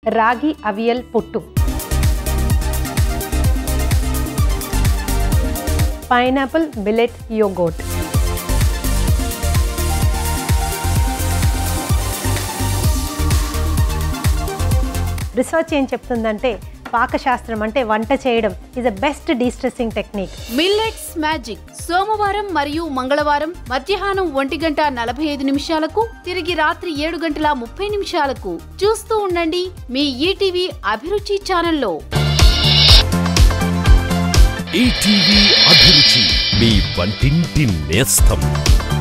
రాగి అవియల్ పుట్టు pineapple millet యోగోట్ research ఏం చెప్తుందంటే పాకశాస్త్రం అంటే వంట చేయడం is a best destressing technique millets magic సోమవారం మరియు మంగళవారం మధ్యాహ్నం ఒంటి గంట నలభై ఐదు నిమిషాలకు తిరిగి రాత్రి ఏడు గంటల ముప్పై నిమిషాలకు చూస్తూ ఉండండి మీ ఈటీవీ అభిరుచి ఛానల్లో ఈటీవీ అభిరుచి మీ వంటింటి నేస్తం